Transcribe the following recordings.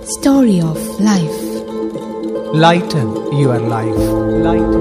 Story of Life. Lighten your life lighten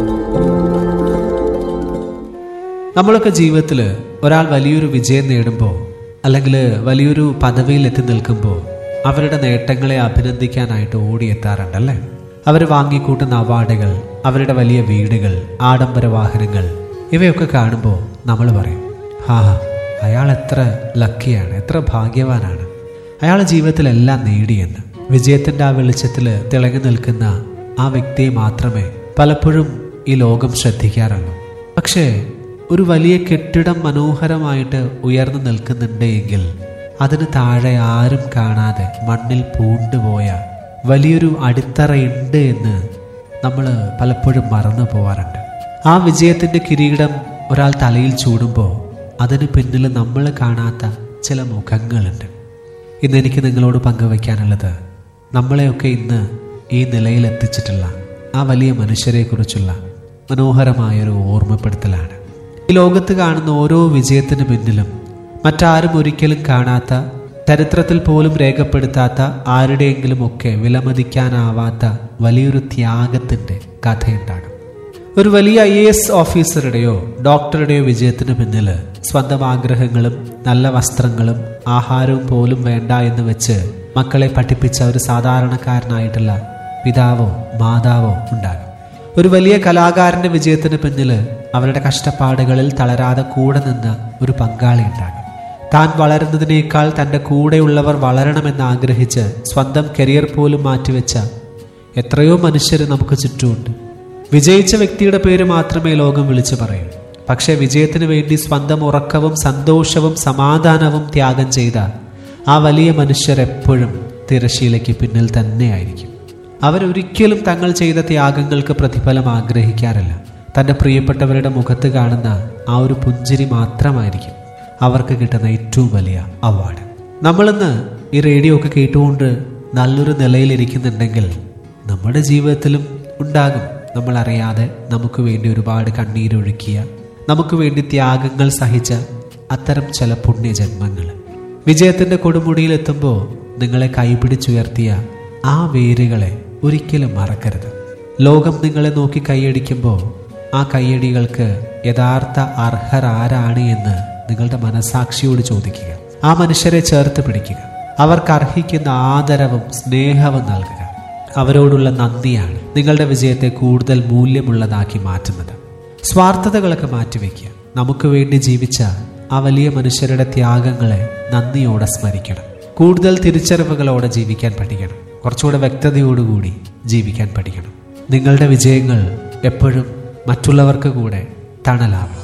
നമ്മളൊക്കെ ജീവിതത്തിൽ ഒരാൾ വലിയൊരു വിജയം നേടുമ്പോൾ അല്ലെങ്കിൽ വലിയൊരു പദവിയിൽ എത്തി നിൽക്കുമ്പോൾ അവരുടെ നേട്ടങ്ങളെ അഭിനന്ദിക്കാനായിട്ട് ഓടിയെത്താറുണ്ടല്ലേ അവർ വാങ്ങിക്കൂട്ടുന്ന അവാർഡുകൾ അവരുടെ വലിയ വീടുകൾ ആഡംബര വാഹനങ്ങൾ ഇവയൊക്കെ കാണുമ്പോൾ നമ്മൾ പറയും ഹാ അയാൾ എത്ര ലക്കിയാണ് എത്ര ഭാഗ്യവാനാണ് അയാൾ ജീവിതത്തിലെല്ലാം നേടിയെന്ന് വിജയത്തിന്റെ ആ വെളിച്ചത്തിൽ തിളങ്ങി നിൽക്കുന്ന ആ വ്യക്തിയെ മാത്രമേ പലപ്പോഴും ഈ ലോകം ശ്രദ്ധിക്കാറുള്ളൂ പക്ഷേ ഒരു വലിയ കെട്ടിടം മനോഹരമായിട്ട് ഉയർന്നു നിൽക്കുന്നുണ്ട് എങ്കിൽ അതിന് താഴെ ആരും കാണാതെ മണ്ണിൽ പൂണ്ടുപോയ വലിയൊരു അടിത്തറയുണ്ട് എന്ന് നമ്മൾ പലപ്പോഴും മറന്നു പോവാറുണ്ട് ആ വിജയത്തിന്റെ കിരീടം ഒരാൾ തലയിൽ ചൂടുമ്പോൾ അതിന് പിന്നിൽ നമ്മൾ കാണാത്ത ചില മുഖങ്ങളുണ്ട് ഇന്ന് എനിക്ക് നിങ്ങളോട് പങ്കുവയ്ക്കാനുള്ളത് നമ്മളെയൊക്കെ ഇന്ന് ഈ നിലയിൽ എത്തിച്ചിട്ടുള്ള ആ വലിയ മനുഷ്യരെക്കുറിച്ചുള്ള മനോഹരമായൊരു ഓർമ്മപ്പെടുത്തലാണ് ഈ ലോകത്ത് കാണുന്ന ഓരോ വിജയത്തിന് പിന്നിലും മറ്റാരും ഒരിക്കലും കാണാത്ത ചരിത്രത്തിൽ പോലും രേഖപ്പെടുത്താത്ത ആരുടെയെങ്കിലും ഒക്കെ വിലമതിക്കാനാവാത്ത വലിയൊരു ത്യാഗത്തിൻ്റെ കഥയുണ്ടാകും ഒരു വലിയ ഐ എ എസ് ഓഫീസറുടെയോ ഡോക്ടറുടെയോ വിജയത്തിന് പിന്നിൽ സ്വന്തം ആഗ്രഹങ്ങളും നല്ല വസ്ത്രങ്ങളും ആഹാരവും പോലും വേണ്ട എന്ന് വെച്ച് മക്കളെ പഠിപ്പിച്ച ഒരു സാധാരണക്കാരനായിട്ടുള്ള പിതാവോ മാതാവോ ഉണ്ടാകും ഒരു വലിയ കലാകാരന്റെ വിജയത്തിന് പിന്നിൽ അവരുടെ കഷ്ടപ്പാടുകളിൽ തളരാതെ കൂടെ നിന്ന ഒരു പങ്കാളി ഉണ്ടാകും താൻ വളരുന്നതിനേക്കാൾ തൻ്റെ കൂടെയുള്ളവർ വളരണമെന്ന് ആഗ്രഹിച്ച് സ്വന്തം കരിയർ പോലും മാറ്റിവെച്ച എത്രയോ മനുഷ്യർ നമുക്ക് ചുറ്റുമുണ്ട് വിജയിച്ച വ്യക്തിയുടെ പേര് മാത്രമേ ലോകം വിളിച്ചു പറയൂ പക്ഷേ വിജയത്തിന് വേണ്ടി സ്വന്തം ഉറക്കവും സന്തോഷവും സമാധാനവും ത്യാഗം ചെയ്ത ആ വലിയ മനുഷ്യർ എപ്പോഴും തിരശീലയ്ക്ക് പിന്നിൽ തന്നെയായിരിക്കും അവരൊരിക്കലും തങ്ങൾ ചെയ്ത ത്യാഗങ്ങൾക്ക് പ്രതിഫലം ആഗ്രഹിക്കാറില്ല തൻ്റെ പ്രിയപ്പെട്ടവരുടെ മുഖത്ത് കാണുന്ന ആ ഒരു പുഞ്ചിരി മാത്രമായിരിക്കും അവർക്ക് കിട്ടുന്ന ഏറ്റവും വലിയ അവാർഡ് നമ്മളിന്ന് ഈ റേഡിയോ ഒക്കെ കേട്ടുകൊണ്ട് നല്ലൊരു നിലയിലിരിക്കുന്നുണ്ടെങ്കിൽ നമ്മുടെ ജീവിതത്തിലും ഉണ്ടാകും നമ്മൾ അറിയാതെ നമുക്ക് വേണ്ടി ഒരുപാട് കണ്ണീരൊഴുക്കിയ നമുക്ക് വേണ്ടി ത്യാഗങ്ങൾ സഹിച്ച അത്തരം ചില പുണ്യജന്മങ്ങൾ വിജയത്തിന്റെ കൊടുമുടിയിലെത്തുമ്പോൾ നിങ്ങളെ കൈപിടിച്ചുയർത്തിയ ആ വേരുകളെ ഒരിക്കലും മറക്കരുത് ലോകം നിങ്ങളെ നോക്കി കൈയടിക്കുമ്പോൾ ആ കൈയടികൾക്ക് യഥാർത്ഥ അർഹരാരാണ് എന്ന് നിങ്ങളുടെ മനസാക്ഷിയോട് ചോദിക്കുക ആ മനുഷ്യരെ ചേർത്ത് പിടിക്കുക അവർക്ക് അർഹിക്കുന്ന ആദരവും സ്നേഹവും നൽകുക അവരോടുള്ള നന്ദിയാണ് നിങ്ങളുടെ വിജയത്തെ കൂടുതൽ മൂല്യമുള്ളതാക്കി മാറ്റുന്നത് സ്വാർത്ഥതകളൊക്കെ മാറ്റിവെക്കുക നമുക്ക് വേണ്ടി ജീവിച്ച ആ വലിയ മനുഷ്യരുടെ ത്യാഗങ്ങളെ നന്ദിയോടെ സ്മരിക്കണം കൂടുതൽ തിരിച്ചറിവുകളോടെ ജീവിക്കാൻ പഠിക്കണം കുറച്ചുകൂടെ വ്യക്തതയോടുകൂടി ജീവിക്കാൻ പഠിക്കണം നിങ്ങളുടെ വിജയങ്ങൾ എപ്പോഴും മറ്റുള്ളവർക്ക് കൂടെ തണലാവും